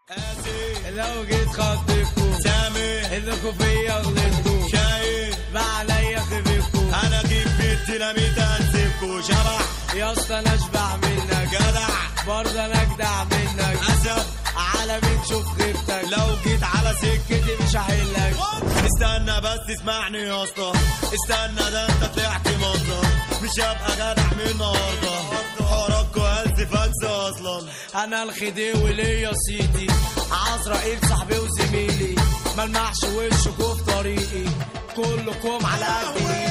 قاسي لو جيت خطيكوا سامي انكوا فيا غلطتوا شايف بقى عليا خفيكوا انا اجيب بيت ديناميت انسيبكوا شبح يا اسطى انا اشبع منك جدع برضه انا اجدع منك اسد على مين شوف غيرتك لو جيت على سكتي مش هحلك استنى بس اسمعني يا اسطى استنى ده انت طلعت منظر مش هبقى جدع من النهارده حواراتكوا هز فاكس اصلا انا الخديوي ليا سيدي عزرائيل صاحبي وزميلي ملمحش وشكوا في طريقي كلكم على قد ايدي